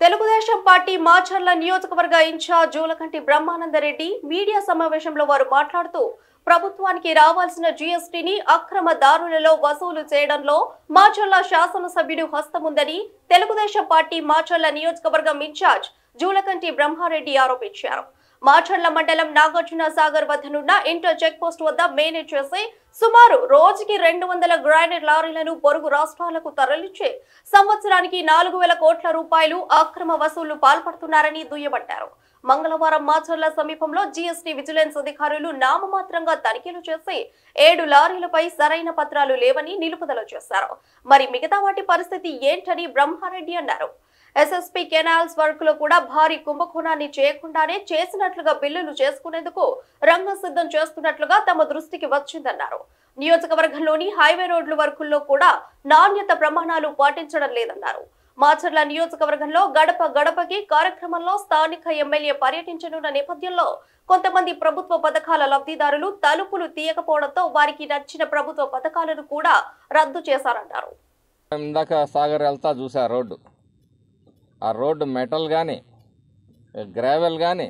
Telugu Desam party Macherla నియోజకవర్గ incharge Julakanti Brahmananda Reddy media సమావేశంలో వారు మాట్లాడుతూ ప్రభుత్వానికి రావాల్సిన జీఎస్టీని అక్రమ దారులలో వసూలు చేయడంలో మాచర్ల శాసనసభ్యుడు హస్తముందని తెలుగుదేశం పార్టీ మాచర్ల నియోజకవర్గం ఇన్ఛార్జ్ జూలకంటి బ్రహ్మారెడ్డి ఆరోపించారు మాచర్ల మండలం నాగార్జున సాగర్ వద్దనున్న ఇంటర్ చెక్ పోస్ట్ వద్ద మేనేజ్ చేసి సుమారు రోజుకి రెండు వందల గ్రైనేడ్ లారీలను పొరుగు రాష్ట్రాలకు తరలించి సంవత్సరానికి నాలుగు వేల కోట్ల రూపాయలు అక్రమ వసూళ్లు పాల్పడుతున్నారని దుయ్యబట్టారు మంగళవారం మాచర్ల సమీపంలో జీఎస్టీ విజిలెన్స్ అధికారులు నామమాత్రంగా తనిఖీలు చేసి ఏడు లారీలపై సరైన పత్రాలు లేవని నిలుపుదల చేశారు మరి మిగతా వాటి పరిస్థితి ఏంటని బ్రహ్మారెడ్డి అన్నారు ఎస్ఎస్పీ కెనాల్స్ వర్క్ లో కూడా భారీ కుంభకోణాన్ని చేయకుండానే చేసినట్లుగా బిల్లులు చేసుకునేందుకు రంగం సిద్ధం చేస్తున్నట్లుగా తమ దృష్టికి వచ్చిందన్నారు నియోజకవర్గంలోని హైవే రోడ్ల వర్కుల్లో కూడా నాణ్యత ప్రమాణాలు పాటించడం లేదన్నారు మాచర్ల నియోజకవర్గంలో గడప గడపకి కార్యక్రమంలో స్థానిక ఎమ్మెల్యే పర్యటించనున్న నేపథ్యంలో కొంతమంది ప్రభుత్వ పథకాల లబ్ధిదారులు తలుపులు తీయకపోవడంతో వారికి నచ్చిన ప్రభుత్వ పథకాలను కూడా రద్దు చేశారన్నారు ఇందాక సాగర్ వెళ్తా చూసా రోడ్డు ఆ రోడ్డు మెటల్ కానీ గ్రావెల్ కానీ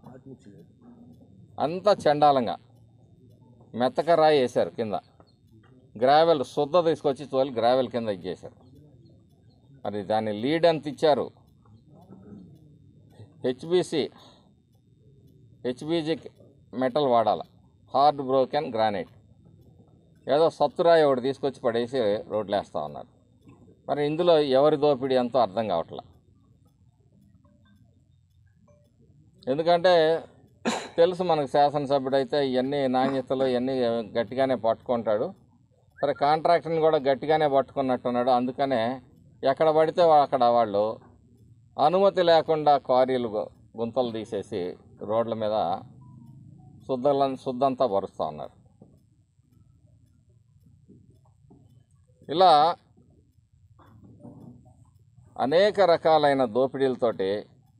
అంతా చండాలంగా మెత్తక రాయి వేశారు కింద గ్రావెల్ శుద్ధ తీసుకొచ్చి తోలి గ్రావెల్ కింద ఇచ్చేశారు మరి దాన్ని లీడ్ ఎంత ఇచ్చారు హెచ్బిసి హెచ్బిజి మెటల్ వాడాలి హార్డ్ బ్రోకెన్ గ్రానైట్ ఏదో సత్తురాయి ఒకటి తీసుకొచ్చి పడేసి రోడ్లు వేస్తూ ఉన్నారు మరి ఇందులో ఎవరి దోపిడీ ఎంతో అర్థం కావట్లా ఎందుకంటే తెలుసు మనకు శాసనసభ్యుడు అయితే ఇవన్నీ నాణ్యతలు ఇవన్నీ గట్టిగానే పట్టుకుంటాడు సరే కాంట్రాక్టర్ని కూడా గట్టిగానే పట్టుకున్నట్టున్నాడు అందుకనే ఎక్కడ పడితే అక్కడ వాళ్ళు అనుమతి లేకుండా క్వారీలు గు- గుంతలు తీసేసి రోడ్ల మీద శుద్ధల శుద్ధంతా పరుస్తూ ఉన్నారు ఇలా అనేక రకాలైన దోపిడీలతోటి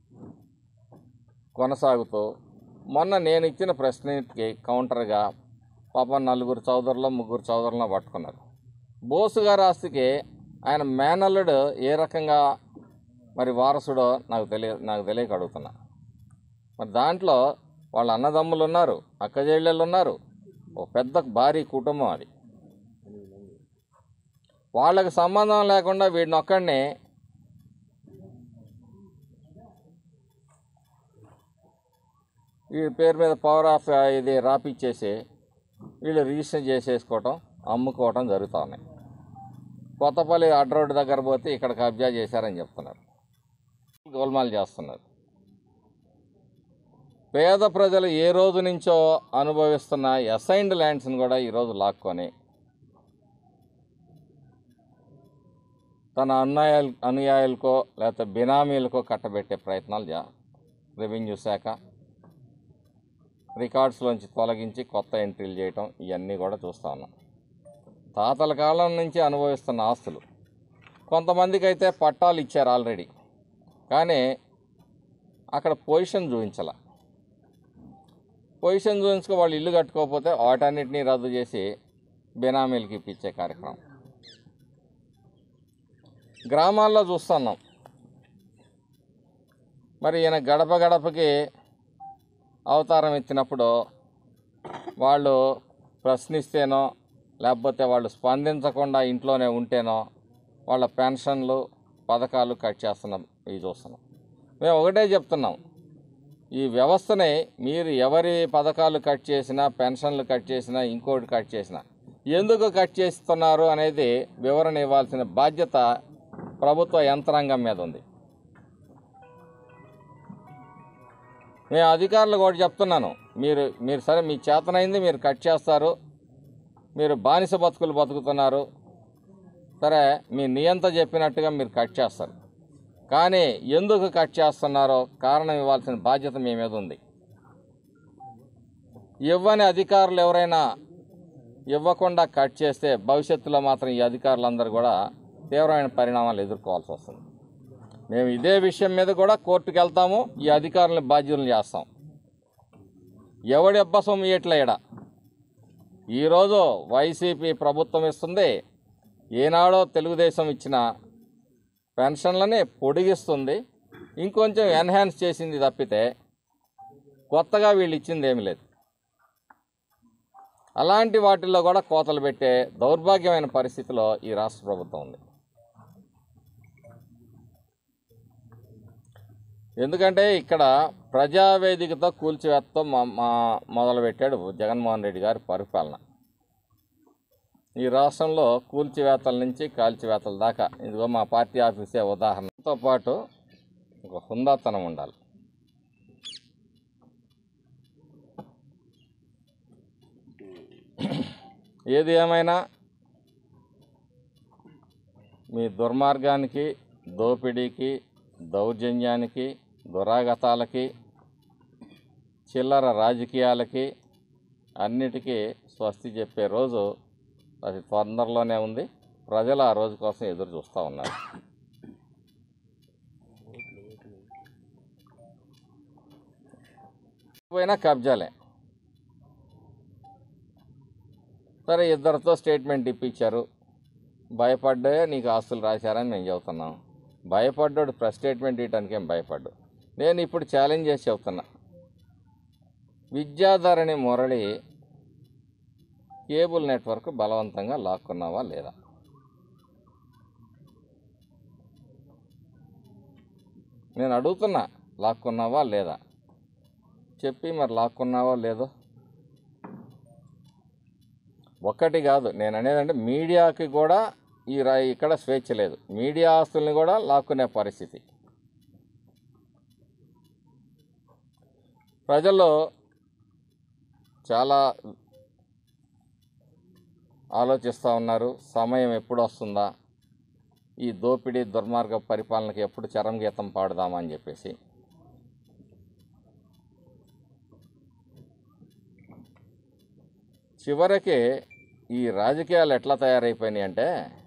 కొనసాగుతూ మొన్న నేను ఇచ్చిన ప్రశ్నకి కౌంటర్గా పాపం నలుగురు చౌదరులు ముగ్గురు చౌదరులను పట్టుకున్నారు బోసు గారి ఆస్తికి ఆయన మేనల్లుడు ఏ రకంగా మరి వారసుడో నాకు తెలియ నాకు తెలియక అడుగుతున్నా మరి దాంట్లో వాళ్ళ అన్నదమ్ములు ఉన్నారు అక్కజెళ్ళెళ్ళు ఉన్నారు ఓ పెద్ద భారీ కుటుంబం అది వాళ్ళకి సంబంధం లేకుండా వీడిని ఒక్కడిని వీడి పేరు మీద పవర్ ఆఫ్ ఇది రాపిచ్చేసి వీళ్ళు రిజిస్టర్ చేసేసుకోవటం అమ్ముకోవటం జరుగుతూ ఉన్నాయి కొత్తపల్లి అడ్డ రోడ్డు దగ్గర పోతే ఇక్కడ కబ్జా చేశారని చెప్తున్నారు గోల్మాల్ చేస్తున్నారు పేద ప్రజలు ఏ రోజు నుంచో అనుభవిస్తున్న అసైన్డ్ ల్యాండ్స్ని కూడా ఈరోజు లాక్కొని తన అన్యాయాలు అనుయాయులకో లేకపోతే బినామీలకో కట్టబెట్టే ప్రయత్నాలు జా రెవెన్యూ శాఖ రికార్డ్స్లోంచి తొలగించి కొత్త ఎంట్రీలు చేయటం ఇవన్నీ కూడా చూస్తూ ఉన్నాం తాతల కాలం నుంచి అనుభవిస్తున్న ఆస్తులు కొంతమందికి అయితే పట్టాలు ఇచ్చారు ఆల్రెడీ కానీ అక్కడ పొజిషన్ చూపించాల పొజిషన్ చూపించుకో వాళ్ళు ఇల్లు కట్టుకోకపోతే వాటన్నిటినీ రద్దు చేసి బెనామీలకి ఇప్పించే కార్యక్రమం గ్రామాల్లో చూస్తున్నాం మరి ఈయన గడప గడపకి అవతారం ఎత్తినప్పుడు వాళ్ళు ప్రశ్నిస్తేనో లేకపోతే వాళ్ళు స్పందించకుండా ఇంట్లోనే ఉంటేనో వాళ్ళ పెన్షన్లు పథకాలు కట్ చేస్తున్నాం ఇవి చూస్తున్నాం మేము ఒకటే చెప్తున్నాం ఈ వ్యవస్థని మీరు ఎవరి పథకాలు కట్ చేసినా పెన్షన్లు కట్ చేసినా ఇంకోటి కట్ చేసినా ఎందుకు కట్ చేస్తున్నారు అనేది వివరణ ఇవ్వాల్సిన బాధ్యత ప్రభుత్వ యంత్రాంగం మీద ఉంది నేను అధికారులు కూడా చెప్తున్నాను మీరు మీరు సరే మీ చేతనైంది మీరు కట్ చేస్తారు మీరు బానిస బతుకులు బతుకుతున్నారు సరే మీ నియంత చెప్పినట్టుగా మీరు కట్ చేస్తారు కానీ ఎందుకు కట్ చేస్తున్నారో కారణం ఇవ్వాల్సిన బాధ్యత మీ మీద ఉంది ఇవ్వని అధికారులు ఎవరైనా ఇవ్వకుండా కట్ చేస్తే భవిష్యత్తులో మాత్రం ఈ అధికారులందరూ కూడా తీవ్రమైన పరిణామాలు ఎదుర్కోవాల్సి వస్తుంది మేము ఇదే విషయం మీద కూడా కోర్టుకు వెళ్తాము ఈ అధికారులను బాధ్యులను చేస్తాం ఎవడి అబ్బసం ఇయట్లే ఈడ ఈరోజు వైసీపీ ప్రభుత్వం ఇస్తుంది ఏనాడో తెలుగుదేశం ఇచ్చిన పెన్షన్లని పొడిగిస్తుంది ఇంకొంచెం ఎన్హాన్స్ చేసింది తప్పితే కొత్తగా వీళ్ళు ఇచ్చింది ఏమీ లేదు అలాంటి వాటిల్లో కూడా కోతలు పెట్టే దౌర్భాగ్యమైన పరిస్థితిలో ఈ రాష్ట్ర ప్రభుత్వం ఉంది ఎందుకంటే ఇక్కడ ప్రజావేదికతో కూల్చివేత్తతో మా మా మొదలుపెట్టాడు జగన్మోహన్ రెడ్డి గారి పరిపాలన ఈ రాష్ట్రంలో కూల్చివేతల నుంచి కాల్చివేతల దాకా ఇదిగో మా పార్టీ ఆఫీసే ఉదాహరణతో పాటు ఒక హుందాతనం ఉండాలి ఏది ఏమైనా మీ దుర్మార్గానికి దోపిడీకి దౌర్జన్యానికి దురాగతాలకి చిల్లర రాజకీయాలకి అన్నిటికీ స్వస్తి చెప్పే రోజు అది తొందరలోనే ఉంది ప్రజలు ఆ రోజు కోసం ఎదురు చూస్తూ ఉన్నారు పోయినా కబ్జాలే సరే ఇద్దరితో స్టేట్మెంట్ ఇప్పించారు భయపడ్డే నీకు ఆస్తులు రాశారని మేము చెబుతున్నాం భయపడ్డాడు ప్రెస్ స్టేట్మెంట్ ఇవ్వడానికి ఏం భయపడ్డు నేను ఇప్పుడు ఛాలెంజ్ చేసి చెబుతున్నా విద్యాధరణి మురళి కేబుల్ నెట్వర్క్ బలవంతంగా లాక్కున్నావా లేదా నేను అడుగుతున్నా లాక్కున్నావా లేదా చెప్పి మరి లాక్కున్నావా లేదో ఒక్కటి కాదు నేను అనేదంటే మీడియాకి కూడా ఈ రా ఇక్కడ స్వేచ్ఛ లేదు మీడియా ఆస్తుల్ని కూడా లాక్కునే పరిస్థితి ప్రజల్లో చాలా ఆలోచిస్తూ ఉన్నారు సమయం ఎప్పుడు వస్తుందా ఈ దోపిడీ దుర్మార్గ పరిపాలనకి ఎప్పుడు చరంగీతం పాడుదామా అని చెప్పేసి చివరికి ఈ రాజకీయాలు ఎట్లా తయారైపోయినాయి అంటే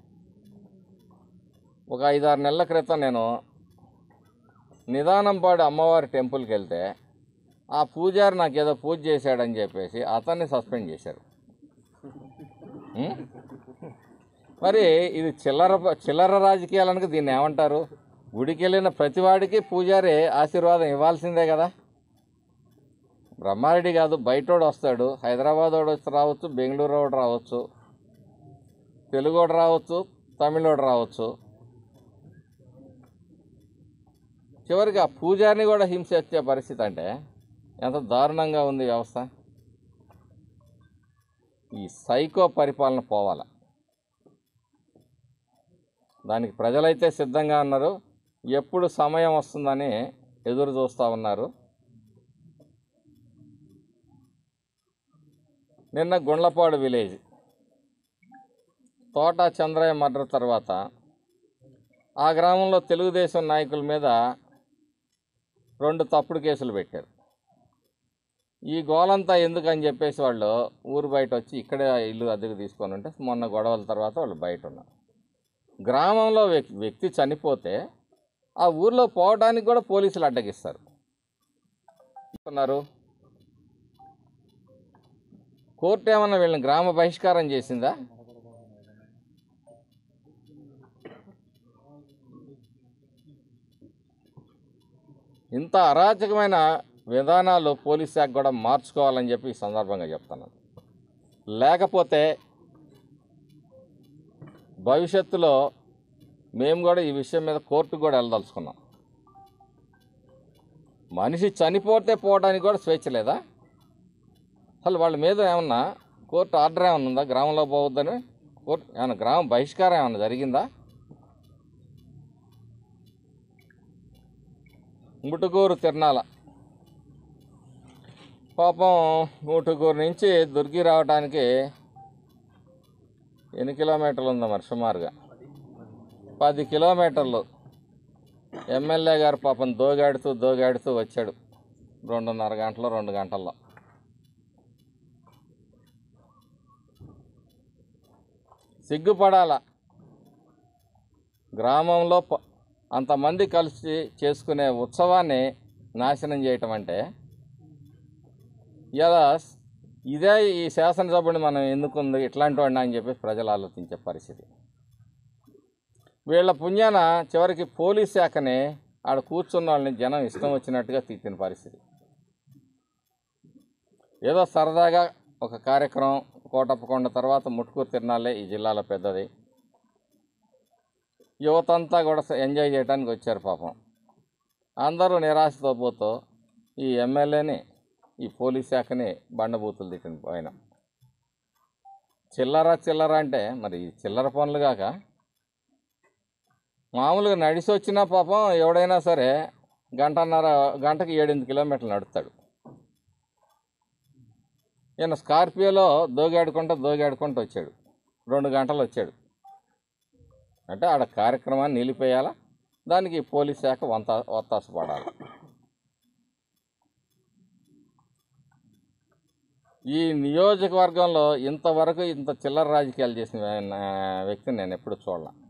ఒక ఐదారు నెలల క్రితం నేను నిదానంపాడు అమ్మవారి టెంపుల్కి వెళ్తే ఆ పూజారి నాకు ఏదో పూజ చేశాడని చెప్పేసి అతన్ని సస్పెండ్ చేశారు ఉం? మరి ఇది చిల్లర చిల్లర రాజకీయాలనుక దీన్ని ఏమంటారు గుడికి వెళ్ళిన ప్రతివాడికి పూజారి ఆశీర్వాదం ఇవ్వాల్సిందే కదా బ్రహ్మారెడ్డి కాదు బయటోడు వస్తాడు హైదరాబాద్ వాడు వచ్చి రావచ్చు బెంగళూరు వాడు రావచ్చు తెలుగోడు రావచ్చు తమిళోడు రావచ్చు చివరికి ఆ పూజారిని కూడా హింసించే పరిస్థితి అంటే ఎంత దారుణంగా ఉంది వ్యవస్థ ఈ సైకో పరిపాలన పోవాల దానికి ప్రజలైతే సిద్ధంగా ఉన్నారు ఎప్పుడు సమయం వస్తుందని ఎదురు చూస్తూ ఉన్నారు నిన్న గుండ్లపాడు విలేజ్ తోట చంద్రయ్య మర్డర్ తర్వాత ఆ గ్రామంలో తెలుగుదేశం నాయకుల మీద రెండు తప్పుడు కేసులు పెట్టారు ఈ గోలంతా ఎందుకని చెప్పేసి వాళ్ళు ఊరు బయట వచ్చి ఇక్కడే ఇల్లు అద్దెకు తీసుకొని ఉంటే మొన్న గొడవల తర్వాత వాళ్ళు బయట ఉన్నారు గ్రామంలో వ్యక్- వ్యక్తి చనిపోతే ఆ ఊర్లో పోవడానికి కూడా పోలీసులు అడ్డగిస్తారు ఉన్నారు కోర్టు ఏమన్నా వీళ్ళని గ్రామ బహిష్కారం చేసిందా ఇంత అరాచకమైన విధానాలు పోలీస్ శాఖ కూడా మార్చుకోవాలని చెప్పి ఈ సందర్భంగా చెప్తున్నాను లేకపోతే భవిష్యత్తులో మేము కూడా ఈ విషయం మీద కోర్టుకు కూడా వెళ్ళదలుచుకున్నాం మనిషి చనిపోతే పోవడానికి కూడా స్వేచ్ఛ లేదా అసలు వాళ్ళ మీద ఏమన్నా కోర్టు ఆర్డర్ ఏమన్నా ఉందా గ్రామంలో పోవద్దని కోర్టు ఏమన్నా గ్రామ బహిష్కారం ఏమన్నా జరిగిందా ముటుకూరు తిరణాల పాపం ముటుకూరు నుంచి దుర్గి రావడానికి ఎన్ని కిలోమీటర్లు ఉందో మరి సుమారుగా పది కిలోమీటర్లు ఎమ్మెల్యే గారు పాపం దోగాడుతూ దోగాడుతూ వచ్చాడు రెండున్నర గంటలు రెండు గంటల్లో సిగ్గుపడాల గ్రామంలో ప- అంతమంది కలిసి చేసుకునే ఉత్సవాన్ని నాశనం చేయటం అంటే ఇలా ఇదే ఈ శాసనసభని మనం ఎందుకుంది ఇట్లాంటి వాడిని అని చెప్పి ప్రజలు ఆలోచించే పరిస్థితి వీళ్ళ పుణ్యాన చివరికి పోలీస్ శాఖని ఆడ కూర్చున్న వాళ్ళని జనం ఇష్టం వచ్చినట్టుగా తిట్టిన పరిస్థితి ఏదో సరదాగా ఒక కార్యక్రమం కోటప్పకొండ తర్వాత ముట్టుకూరు తిరణాలే ఈ జిల్లాలో పెద్దది యువతంతా కూడా ఎంజాయ్ చేయడానికి వచ్చారు పాపం అందరూ నిరాశతో పోతూ ఈ ఎమ్మెల్యేని ఈ పోలీస్ శాఖని బండబూతులు తిట్టిన పోయిన చిల్లర చిల్లర అంటే మరి ఈ చిల్లర పనులు కాక మామూలుగా నడిచి వచ్చినా పాపం ఎవడైనా సరే గంటన్నర గంటకి ఏడెనిమిది కిలోమీటర్లు నడుస్తాడు ఈయన స్కార్పియోలో దోగాడుకుంటూ దోగాడుకుంటూ వచ్చాడు రెండు గంటలు వచ్చాడు అంటే ఆడ కార్యక్రమాన్ని నిలిపేయాలా దానికి పోలీస్ శాఖ వంత ఒత్తాస పడాలి ఈ నియోజకవర్గంలో ఇంతవరకు ఇంత చిల్లర రాజకీయాలు చేసిన ఆ, వ్యక్తిని నేను ఎప్పుడు చూడలే